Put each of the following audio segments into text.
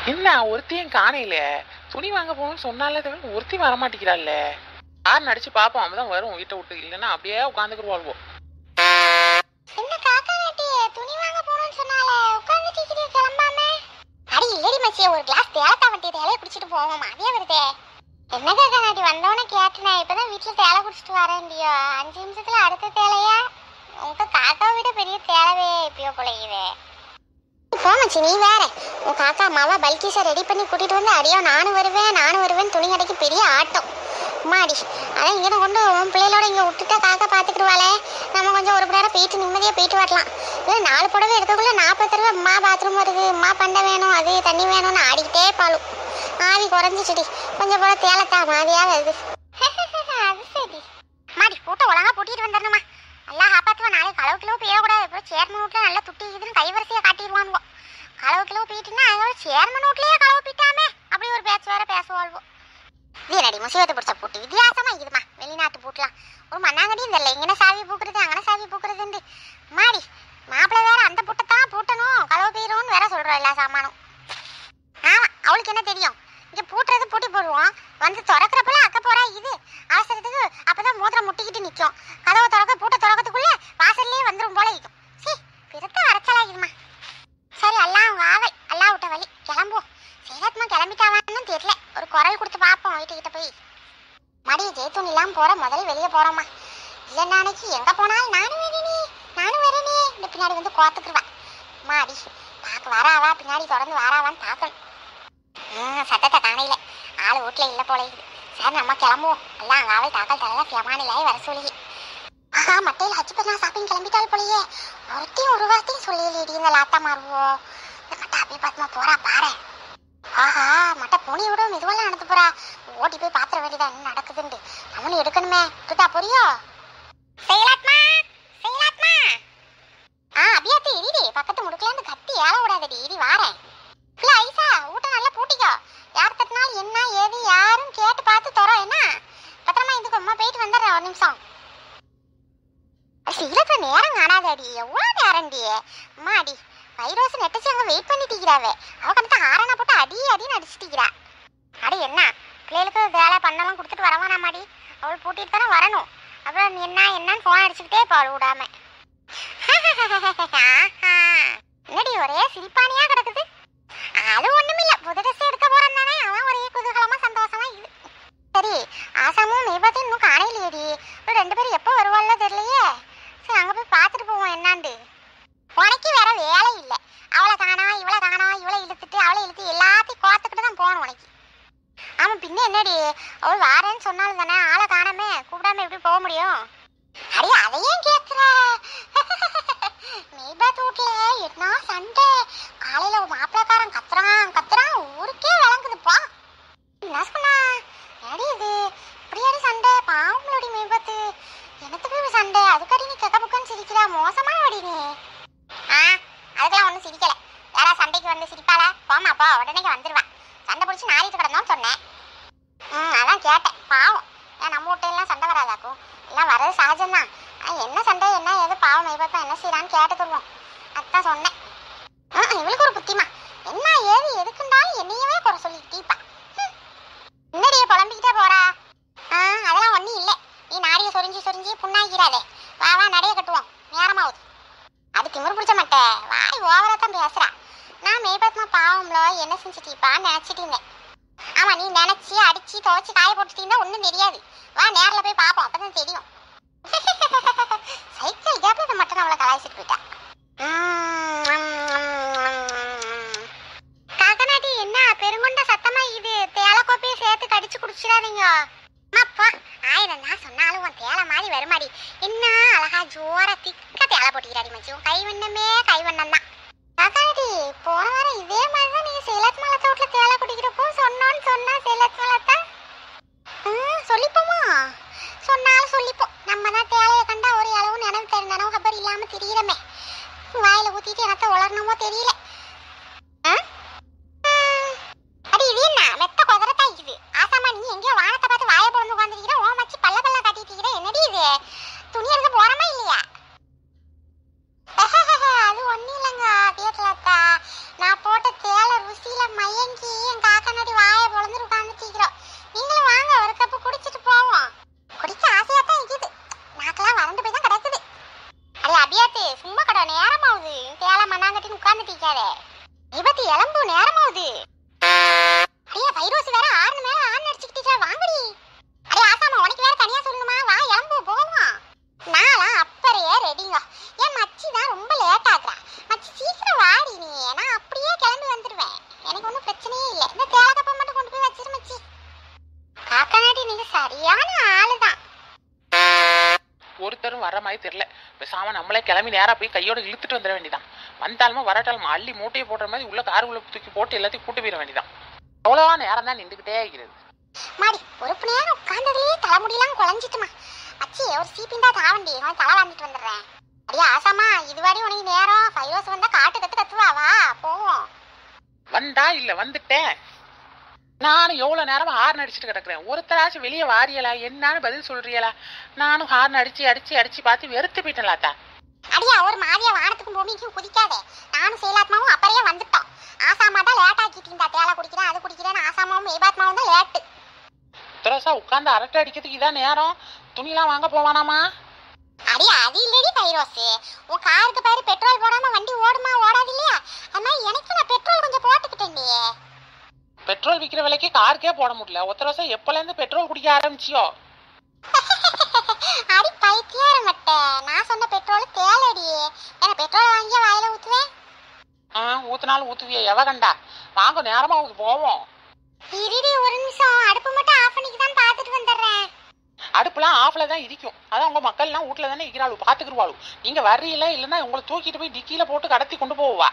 என்ன ஒருத்தையும் காணையில துணி வாங்க போகணும்னு சொன்னாலே தவிர ஒருத்தி வர மாட்டேங்கிறாள்ல யார் நடிச்சு பார்ப்போம் அவன் வரும் வீட்டை விட்டு இல்லைன்னா அப்படியே உட்காந்துக்குருவாள்வோம் என்ன காக்கா வெட்டி துணி வாங்க போறோம்னு சொன்னால உட்கார்ந்துட்டு இருக்கிறீ கிளம்பாம அடி இல்லடி மச்சி ஒரு கிளாஸ் தேலத்தா வண்டி தேலைய குடிச்சிட்டு போவோம் அதே வருதே என்ன காக்கா நாட்டி வந்தவொடனே கேட்டேன் இப்பதான் வீட்டுல தேலை குடிச்சிட்டு வரேன்டியோ அஞ்சு நிமிஷத்துல அடுத்த தேலையா உங்க காக்காவை விட பெரிய தேவை இப்பயோ பிழையுதே போ மச்சி நீ வேற உன் காக்கா மாவா பல்கிஸை ரெடி பண்ணி கூட்டிட்டு வந்து அடியோ நானும் வருவேன் நானும் வருவேன் துணி கடைக்கு பெரிய ஆட்டம் மாடி அதான் இங்கே கொண்டு உன் பிள்ளைகளோட இங்கே விட்டுட்டா காக்கா பார்த்துக்கிடுவாளே நம்ம கொஞ்சம் ஒரு மணி நேரம் போயிட்டு நிம்மதியாக போயிட்டு வரலாம் இல்லை நாலு புடவை எடுக்கக்குள்ள நாற்பது தடவை அம்மா பாத்ரூம் வருது அம்மா பண்டை வேணும் அது தண்ணி வேணும்னு ஆடிக்கிட்டே பாலும் ஆவி குறைஞ்சிச்சுடி கொஞ்சம் போல தேலத்தா மாதிரியா வருது அது சரி மாடி பூட்டை ஒழுங்கா பூட்டிட்டு வந்துடணுமா நல்லா காப்பாற்றுவா நாளைக்கு களவு கிலோ போயிடக்கூடாது அப்புறம் சேர்மன் வீட்டில் நல்லா துட்டி இதுன்னு கைவரிசையாக காட்டிடுவானுவோ களவு கிலோ போயிட்டுன்னா அதோட சேர்மன் வீட்லேயே களவு போயிட்டாமே அப்படி ஒரு பேச்சு வேற பேசுவாள்வோ வீரடி முசிவத்தை பிடிச்ச பூட்டு வித்தியாசமா இருக்குமா வெளிநாட்டு பூட்டலாம் ஒரு மண்ணாங்கடியும் தெரியல இங்கன சாவி பூக்குறது அங்கன சாவி பூக்குறதுண்டு மாடி மாப்பிள்ளை வேற அந்த பூட்டை தான் பூட்டணும் களவு போயிடும்னு வேற சொல்றோம் எல்லா சாமானும் ஆமா அவளுக்கு என்ன தெரியும் இங்க பூட்டுறது பூட்டி போடுவோம் வந்து திறக்கிறப்பல அக்க போறா இது அவசரத்துக்கு அப்பதான் மோதிரம் முட்டிக்கிட்டு நிக்கும் கதவை திறக்க பூட்டை திறக்கிறதுக்குள்ள வாசல்லே வந்துரும் போல இருக்கும் சீ பிறத்த அரைச்சலா இதுமா சரி எல்லாம் வாவல் எல்லாம் விட்ட வழி கிளம்புவோம் சேலத்மா கிளம்பிட்டாவான்னு தெரியல ஒரு குரல் கொடுத்து பார்ப்போம் வீட்டுக்கிட்ட போய் மடி ஜெய்தூன் இல்லாம போற முதல்ல வெளியே போறோமா இல்ல நாளைக்கு எங்க போனாலும் நானும் வரேனே நானும் வரேனே இந்த பின்னாடி வந்து கோத்துக்குருவா மாடி பார்க்க வராவா பின்னாடி தொடர்ந்து வராவான்னு பார்க்கணும் ம், சத்தத்தை காணையில ஆள் வீட்டுல இல்ல போல இருக்குது சரி நம்ம கிளம்புவோம் எல்லாம் அங்காவல் தாக்கல் தரல பியமானிலாய் வர சொல்லி ஆஹா மட்டையில் ஹச்சு பண்ணா ஷாப்பிங் கிளம்பிட்டால் போலயே ஒருத்தையும் ஒரு வார்த்தையும் சொல்லலையடி இந்த லாத்தா மாறுவோம் இந்த மட்டை அப்படியே பார்த்துமா போறா பாரு ஆஹா மட்ட பூனி விட மெதுவெல்லாம் நடந்து போறா ஓடி போய் பாத்திர வேண்டியதா என்ன நடக்குதுண்டு நம்மளும் எடுக்கணுமே இருக்குதா புரியோ செயலாத்மா செயலாத்மா ஆ அபியாத்தி இடி பக்கத்து முடுக்கலாந்து கத்தி ஏல விடாதடி இடி வாரேன் இல்ல ஐசா ஊட்ட நல்லா பூட்டிக்கோ யார் தட்டினாலும் என்ன ஏது யாரும் கேட்டு பார்த்து தரோம் என்ன பத்திரமா இதுக்கு அம்மா போயிட்டு வந்துடுறேன் ஒரு நிமிஷம் சீலத்துல நேரம் காணாதடி எவ்வளவு நேரம்டி அம்மாடி வைரோஸ் நெட்டச்சு அங்க வெயிட் பண்ணிட்டு இருக்கிறாவே அவ கணத்தை ஆரணா போட்டு அடி அடின்னு அடிச்சிட்டிக்கிறா அடி என்ன பிள்ளைகளுக்கு வேலை பண்ணலாம் கொடுத்துட்டு வரவானா மாடி அவள் பூட்டிட்டு தானே வரணும் அப்புறம் நீ என்ன என்னன்னு ஃபோன் அடிச்சுக்கிட்டே பால் விடாம என்னடி ஒரே சிரிப்பானியா கிடக்குது அது ஒண்ணுமில்ல புது ட்ரெஸ் எடுக்க போறேன் தானே அதான் ஒரே குதூகலமா சந்தோஷமா இது சரி ஆசாமும் மேபத்தையும் இன்னும் காணையிலையடி இவள் ரெண்டு பேரும் எப்போ வருவாள்ல தெரியலையே சரி அங்க போய் பார்த்துட்டு போவோம் என்னாண்டு உனக்கு வேற வேலை இல்லை அவளை காணா இவளை காணா இவளை இழுத்துட்டு அவளை இழுத்து எல்லாத்தையும் கோத்துக்கிட்டு தான் போகணும் உனக்கு ஆமா பின்ன என்னடி அவள் வாரேன்னு சொன்னாலும் தானே ஆளை காணாம கூப்பிடாம எப்படி போக முடியும் அடி அதையும் கேக்குற மேபாத் வீட்ல என்ன சண்டை காலையில ஒரு மாப்பிளக்காரன் கத்துறான் கத்துறான் ஊருக்கே விளங்குதுப்பா என்ன சொன்னா ஏடி இது இப்படியாடி சண்டை பாவங்களோடி மேபத்து எனத்துக்கு ஒரு சண்டை அதுக்கடி நீ கெக்க புக்கன்னு சிரிக்கிறா மோசமா வடி நீ ஆ அதுக்கெல்லாம் ஒன்றும் சிரிக்கல யாரா சண்டைக்கு வந்து சிரிப்பாளா போமா போ உடனே வந்துருவா சண்டை பிடிச்சி நாரிட்டு கிடந்தோன்னு சொன்னேன் ம் அதான் கேட்டேன் பாவம் ஏன் நம்ம வீட்டையெல்லாம் சண்டை வராதாக்கும் எல்லாம் வர்றது சகஜம்தான் ஆ, என்ன சண்டை என்ன ஏது பாவம் இப்போ என்ன செய்யறான்னு கேட்டுக்குருவோம் அதான் சொன்னேன் ஆ, இவளுக்கு ஒரு புத்திமா என்ன ஏது எதுக்குண்டாலும் என்னையவே குறை சொல்லிட்டு டீப்பா என்னடியே புலம்பிக்கிட்டே போறா ஆ அதெல்லாம் ஒன்றும் இல்லை நீ நாடிய சொரிஞ்சு சொரிஞ்சு புண்ணாக்கிறாதே வா வா நடைய கட்டுவோம் நேரமாவுது அது திமிரு பிடிச்ச மாட்டே வாய் ஓவரா தான் பேசுறா நான் மேய்பத்மா பாவம்ல என்ன செஞ்சுட்டீப்பான்னு நினைச்சிட்டு இருந்தேன் ஆமா நீ நினைச்சு அடிச்சு துவைச்சு காய போட்டுட்டீங்கன்னா ஒண்ணும் தெரியாது வா நேர்ல போய் பாப்போம் அப்பதான் தெரியும் சைக்கிள் கேப்ல இந்த மட்டும் அவளை கலாய்ச்சிட்டு போயிட்டா காக்கநாட்டி என்ன பெருங்கொண்ட சத்தமா இது தேலை கோப்பையை சேர்த்து கடிச்சு குடிச்சிடாதீங்க அம்மாப்பா ஆயிரம் தான் சொன்னாலும் உன் தேலை மாதிரி வருமாடி என்ன அழகா ஜோரா திக்க தேலை போட்டிக்கிறாடி மச்சி உன் கைவண்ணமே கைவண்ணம் தான் காக்காடி போன வாரம் இதே மாதிரி தான் நீங்க சேலத் மலத்தை வீட்டுல தேலை குடிக்கிறப்போ சொன்னோன்னு சொன்னா சேலத் மலத்தை சொல்லிப்போமா சொன்னாலும் சொல்லிப்போம் நம்ம தான் தேலையை கண்டா ஒரு அளவு நினைவு தெரி நினைவு கபர் இல்லாம தெரியறமே வாயில ஊத்திட்டு என்னத்த வளரணுமோ தெரியல ஆ? ம். அடி இது என்ன வெத்த குதிரத்தா இது ஆசாமா நீ எங்கேயோ வானத்தை பார்த்து வாயை பொழுது உட்காந்துருக்கிற ஓ மச்சி பல்ல பல்ல காட்டிட்டு இருக்கிற என்னடி இது துணி எடுக்க போறமா இல்லையா அது ஒண்ணும் இல்லைங்க வீட்டுலத்தா நான் போட்ட தேலை ருசியில மயங்கி ஆயிட்டுன்னு உட்கார்ந்துட்டு இருக்காதே விபத்து எலும்பு நேரமாவுது ஐயா வைரோஸ் வேற ஆறு மேல ஆண் அடிச்சுக்கிட்டு வாங்கடி அடே ஆசாமா உனக்கு வேற தனியா சொல்லணுமா வா எலும்பு போவோம் நான்லாம் அப்பறையே ரெடிங்க என் மச்சி தான் ரொம்ப லேட் ஆகுறா மச்சி சீக்கிரம் வாடி நீ நான் அப்படியே கிளம்பி வந்துடுவேன் எனக்கு ஒன்றும் பிரச்சனையே இல்லை இந்த தேலக்கப்பை மட்டும் கொண்டு போய் வச்சிரு மச்சி காக்கனாடி நீங்க சரியான ஆளுதான் ஒருத்தரும் வர மாதிரி தெரியல பேசாம நம்மளே கிளம்பி நேரா போய் கையோட இழுத்துட்டு வந்துட வேண்டியதான் வந்தாலுமா வரட்டாலுமா அள்ளி மூட்டையை போடுற மாதிரி உள்ள கார் உள்ள தூக்கி போட்டு எல்லாத்தையும் கூட்டு போயிட வேண்டியதான் அவ்வளவா நேரம் தான் நின்றுகிட்டே இருக்கிறது மாடி ஒரு நேரம் உட்கார்ந்ததுலயே தலைமுடியெல்லாம் குழஞ்சிட்டுமா அச்சி ஒரு சீப்பின் தான் தாவண்டி அவன் தலை வாங்கிட்டு வந்துடுறேன் அடியா ஆசாமா இதுவாடி உனக்கு நேரம் ஃபைரோஸ் வந்தா காட்டு கத்து கத்துவா வா போவோம் வந்தா இல்ல வந்துட்டேன் நானும் எவ்வளவு நேரமா ஹார்ன் அடிச்சுட்டு கிடக்குறேன் ஒருத்தராச்சும் வெளியே வாரியலா என்னன்னு பதில் சொல்றியலா நானும் ஹார்ன் அடிச்சு அடிச்சு அடிச்சு பார்த்து வெறுத்து போயிட்டேன்லாத்தா அடியா ஒரு மாதிரியா வானத்துக்கும் பூமிக்கும் குதிக்காதே நானும் சேலாத்மாவும் அப்பறையே வந்துட்டோம் ஆசாமா தான் லேட் ஆக்கிட்டு இருந்தா தேலை குடிக்கிறேன் அது குடிக்கிறேன்னு ஆசாமாவும் மேபாத்மாவும் தான் லேட்டு உத்தரசா உட்காந்து அரட்டை அடிக்கிறதுக்கு இதான் நேரம் துணிலாம் வாங்க போவானாமா அடியா அது இல்லடி பைரோஸ் உன் காருக்கு பாரு பெட்ரோல் போடாம வண்டி ஓடுமா ஓடாது இல்லையா அது மாதிரி எனக்கு நான் பெட்ரோல் கொஞ்சம் போட்டுக்கிட்டேன்டி பெட்ரோல் விற்கிற விலைக்கு காருக்கே போட முடியல உத்தரசா எப்பல இருந்து பெட்ரோல் குடிக்க ஆரம்பிச்சியோ அடி பைத்தியார மட்ட நான் சொன்ன பெட்ரோல் தேலடி ஏன்னா பெட்ரோல் வாங்கி வாயில ஊத்துவேன் ஆ ஊத்துனாலும் ஊத்துவிய எவ கண்டா வாங்க நேரமா ஊத்து போவோம் இருடி ஒரு நிமிஷம் அடுப்பு மட்டும் ஆஃப் பண்ணிக்கு தான் பார்த்துட்டு வந்துடுறேன் அடுப்புலாம் ஆஃப்ல தான் இருக்கும் அதான் உங்க மக்கள் எல்லாம் வீட்டுல தானே இருக்கிறாள் பாத்துக்கிடுவாள் நீங்க வர்றீல இல்லைன்னா உங்களை தூக்கிட்டு போய் டிக்கில போட்டு கடத்தி கொண்டு போவா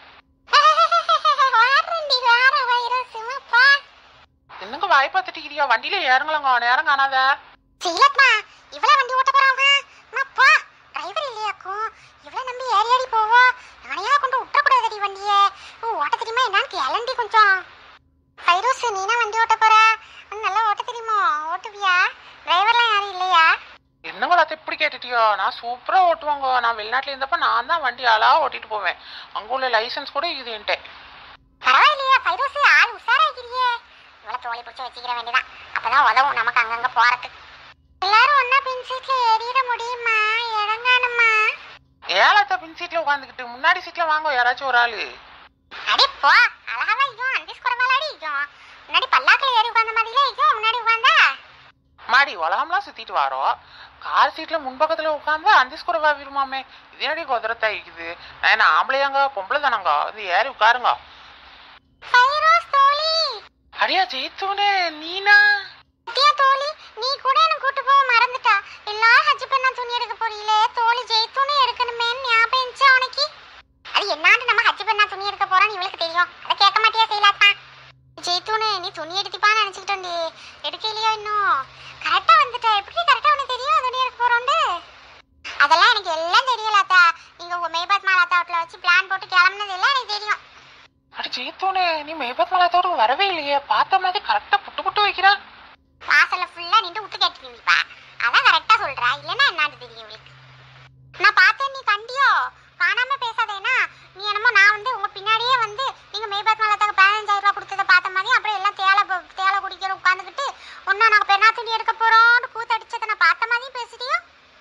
வாரண்டி வார வைரஸ் பா என்னங்க வாய் பார்த்துட்டு வண்டியில ஏறுங்களங்க நேரம் காணாத சீலத்மா இவ்வளவு வண்டி ஓட்ட போறாங்க பா டிரைவர் இல்லையாக்கும் இவ்வளவு நம்பி ஏறி ஏறி போவோம் நானையா கொண்டு விட்டக்கூடாதடி வண்டியை ஓ ஓட்ட தெரியுமா என்னன்னு கேளண்டி கொஞ்சம் ஃபைரோஸ் நீனா வண்டி ஓட்ட போற உனக்கு நல்லா ஓட்ட தெரியுமோ ஓட்டுவியா டிரைவர்லாம் யாரும் இல்லையா என்னங்க அதை இப்படி கேட்டுட்டியோ நான் சூப்பரா ஓட்டுவாங்க நான் வெளிநாட்டுல இருந்தப்ப நான் தான் வண்டி ஆளா ஓட்டிட்டு போவேன் அங்க உள்ள லைசன்ஸ் கூட இது என்கிட்ட பரவாயில்லையா ஃபைரோஸ் ஆள் உஷாராக்கிறியே இவ்வளவு தோழி பிடிச்சி வச்சுக்கிற வேண்டியதான் அப்பதான் உதவும் நமக்கு அங்கங்க போறதுக்கு எல்லாரும் ஒன்னா பின் சீட்ல ஏறிட முடியுமா இறங்கானுமா ஏழாத்த பின் சீட்ல உட்காந்துக்கிட்டு முன்னாடி சீட்ல வாங்க யாராச்சும் ஒரு ஆளு அடே போ அழகாவா இருக்கும் அந்திஸ் குறவாலாடி இருக்கும் முன்னாடி பல்லாக்கில் ஏறி உட்கார்ந்த மாதிரிலே இருக்கும் முன்னாடி உட்கார்ந்தா மாடி உலகம்லாம் சுத்திட்டு வாரோம் கார் சீட்ல முன்பக்கத்துல உட்காந்து அந்த ஸ்கூரவா விரும்பாமே இது என்னடி குதிரத்தா இருக்குது நான் என்ன ஆம்பளையாங்க பொம்பளை தானங்க வந்து ஏறி உட்காருங்க ஃபைரோஸ் தோழி அடியா ஜெயித்தோனே நீனா சத்யா தோழி நீ கூட என்ன கூட்டு போக மறந்துட்டா எல்லாரும் ஹஜ் பண்ணா துணி எடுக்க போறீங்களே தோழி ஜெயித்துனே எடுக்கணுமே ஞாபகம் இருந்துச்சா உனக்கு அது என்னாண்டு நம்ம ஹஜ் பண்ணா துணி எடுக்க போறோம்னு இவளுக்கு தெரியும் அதை கேட்க மாட்டியா செய்யலாத்தா ஜெயித்துனு நீ துணி எடுத்துப்பான்னு நினைச்சுக்கிட்டோண்டி எடுக்கலையோ இன்னும் கரெக்டா வந்துட்ட எப்படி கரெக்டா உனக்கு தெரியும் துணி எடுக்க போறோம்னு அதெல்லாம் எனக்கு எல்லாம் தெரியலாத்தா நீங்க உங்க மேபாத் மாலாத்தா வீட்டுல வச்சு பிளான் போட்டு கிளம்புனது எல்லாம் எனக்கு தெரியும் அடி ஜெயித்தோனே நீ மேபத் மலத்தோட வரவே இல்லையே பார்த்த மாதிரி கரெக்டா புட்டு புட்டு வைக்கிறா வாசல்ல ஃபுல்லா நின்று உத்து கேட்டுருவீப்பா அதான் கரெக்டா சொல்றா இல்லைன்னா என்னான்னு தெரியும் இவளுக்கு நான் பார்த்தேன் நீ கண்டியோ காணாம பேசாதேனா நீ என்னமோ நான் வந்து உங்க பின்னாடியே வந்து நீங்க மேபாத் மாலத்தாக்கு பதினஞ்சாயிரம் ரூபாய் கொடுத்ததை பார்த்த மாதிரி அப்புறம் எல்லாம் தேலை ப- தேலை குடிக்கிற உட்காந்துக்கிட்டு ஒன்னா நாங்க பெண்ணா துணி எடுக்க போறோம்னு கூத்தடிச்சதை நான் பார்த்த மாதிரி பேசுறியோ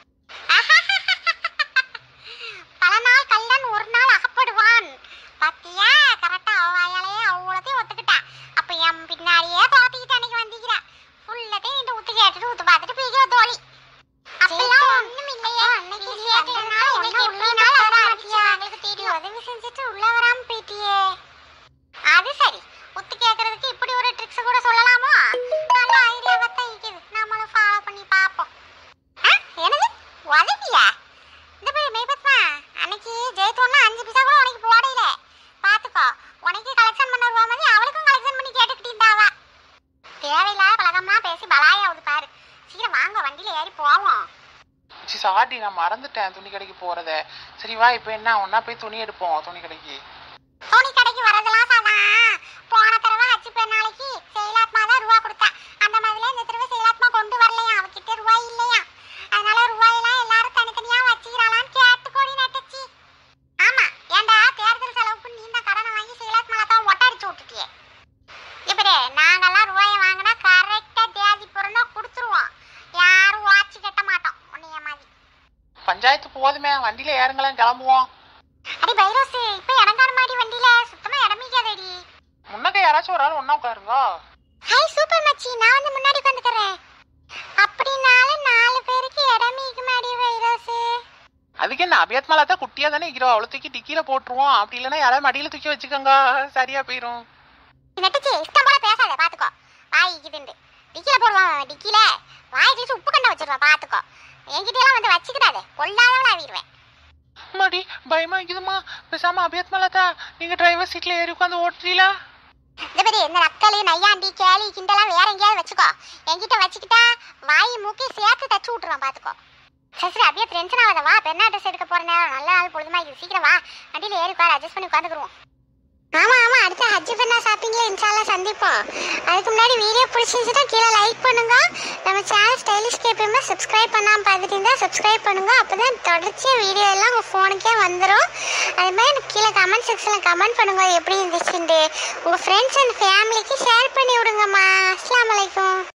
பல நாள் கல்லன் ஒரு நாள் அகப்படுவான் பாத்தியா கரெக்டா அவ வாயாலேயே அவ்வளோத்தையும் ஒத்துக்கிட்டா அப்ப என் பின்னாடியே தோட்டிக்கிட்டு அன்னைக்கு வந்திக்கிறா ஃபுல்லத்தையும் இந்த ஊத்து கேட்டுட்டு ஊத்து பார்த்துட்டு போய்க்கிற தோழி அப்பெல்லாம் ஒண்ணும் இல்லையே அன்னைக்கு கேட்டதுனால இன்னைக்கு எப்படினாலும் வர ஆரம்பிச்சியா எங்களுக்கு தெரியும் உதவி செஞ்சுட்டு உள்ள வராம போயிட்டியே அது சரி உத்து கேட்கறதுக்கு இப்படி ஒரு ட்ரிக்ஸ் கூட சொல்லலாமோ நல்ல ஐடியாவா தான் இருக்குது நம்மளும் ஃபாலோ பண்ணி பார்ப்போம் ஆ, என்னது உதவியா இந்த போய் மேபத்மா அன்னைக்கு ஜெயித்தோன்னா அஞ்சு பைசா கூட உனக்கு போடையில பாத்துக்கோ உனக்கு கலெக்ஷன் பண்ண ரூபா மாதிரி அவளுக்கும் கலெக்ஷன் பண்ணி கேட்டுக்கிட்டு இருந்தாவா தேவையில்லாத பழகமா பேசி பலாயாவது பாரு சீக்கிரம் வாங்க வண்டியில ஏறி போவோம் சி சாட்டி நான் மறந்துட்டேன் துணி கடைக்கு போறத சரி வா இப்போ என்ன ஒன்னா போய் துணி எடுப்போம் துணி கடைக்கு துணி கடைக்கு வரதெல்லாம் சாதான் போன தடவை அச்சு பெருநாளைக்கு செயலாத்மா தான் ரூபா கொடுத்தா அந்த மாதிரில இந்த தடவை செயலாத்மா கொண்டு வரலையா அவகிட்ட ரூபாய் இல்லையா அதனால ரூபாயெல்லாம் எல்லாரும் தனித்தனியா வச்சுக்கிறாளான்னு கேட்டு கோடி நட்டுச்சு ஆமா ஏன்டா தேர்தல் செலவுக்கு நீ தான் கடனை வாங்கி செயலாத்மால தான் ஒட்டடிச்சு விட்டுட்டியே இப்படி நாங்கெல்லாம் ரூபாயை வாங்கினா கரெக்டா தேதி பிறந்தா கொடுத்துருவோம் யாரும் வாட்சி கட்ட மாட்டோம் உன்னைய மாதிரி பஞ்சாயத்து போதுமே வண்டியில ஏறுங்களேன் கிளம்புவோம் அடி பைரோஸ் இப்ப இறங்க இடம் காண மாடி வண்டியில சுத்தமா இடமிக்காதடி முன்னக்க யாராச்சும் ஒரு ஆள் ஒண்ணா உட்காருங்க ஹாய் சூப்பர் மச்சி நான் வந்து முன்னாடி உட்காந்துக்கிறேன் அப்படினாலும் நாலு பேருக்கு இடமிக்க மாடி வைரஸ் அதுக்கு என்ன அபியத் மேல தான் குட்டியா தானே இருக்கிறோம் அவளை தூக்கி டிக்கில போட்டுருவோம் அப்படி இல்லைன்னா யாராவது மடியில தூக்கி வச்சுக்கோங்க சரியா போயிரும் நெட்டச்சி இஷ்டம் போல பேசாத பாத்துக்கோ வாய் இதுண்டு டிக்கில போடுவான் அவன் டிக்கில வாய் கிழிச்சு உப்பு கண்ட வச்சிருவான் பாத்துக்கோ என்கிட்ட எல்லாம் வந்து வச்சுக்கிடாதே கொள்ளாதவள ஆவிடுவேன் மடி பயமா இருக்குதுமா பேசாம அபியத் மேல தான் நீங்க டிரைவர் சீட்ல ஏறி உட்காந்து ஓட்டுறீங்களா இந்த மாதிரி இந்த நக்கலு நையாண்டி கேலி கிண்டெல்லாம் வேற எங்கேயாவது வச்சுக்கோ என்கிட்ட வச்சுக்கிட்டா வாய் மூக்கி சேர்த்து தச்சு விட்டுருவான் பாத்துக்கோ சரி சரி அப்படியே டென்ஷன் ஆகாத வா பெண்ணா ட்ரெஸ் எடுக்க போற நேரம் நல்ல நாள் பொழுதுமா இது சீக்கிரம் வா வண்டியில ஏறி உட்காரு அட்ஜஸ்ட் பண்ணி உட்காந்துக்குருவோம் ஆமா ஆமா அடுத்த ஹஜ் பெண்ணா ஷாப்பிங்ல இன்ஷால்லா சந்திப்போம் அதுக்கு முன்னாடி வீடியோ பிடிச்சிருந்துச்சுன்னா கீழே லைக் பண்ணுங்க நம்ம சேனல் ஸ்டைலிஷ் கேப்பையுமே சப்ஸ்கிரைப் பண்ணாம பார்த்துட்டு இருந்தா சப்ஸ்கிரைப் பண்ணுங்க அப்பதான் தொடர்ச்சியா வீடியோ எல்லாம் உங்க ஃபோனுக்கே வந்துடும் அது மாதிரி எனக்கு கீழே கமெண்ட் செக்ஷன்ல கமெண்ட் பண்ணுங்க எப்படி இருந்துச்சுன்னு உங்க ஃப்ரெண்ட்ஸ் அண்ட் ஃபேமிலிக்கு ஷேர் பண்ணி விடுங்கம்மா அஸ்ஸலாமு அலைக்கும்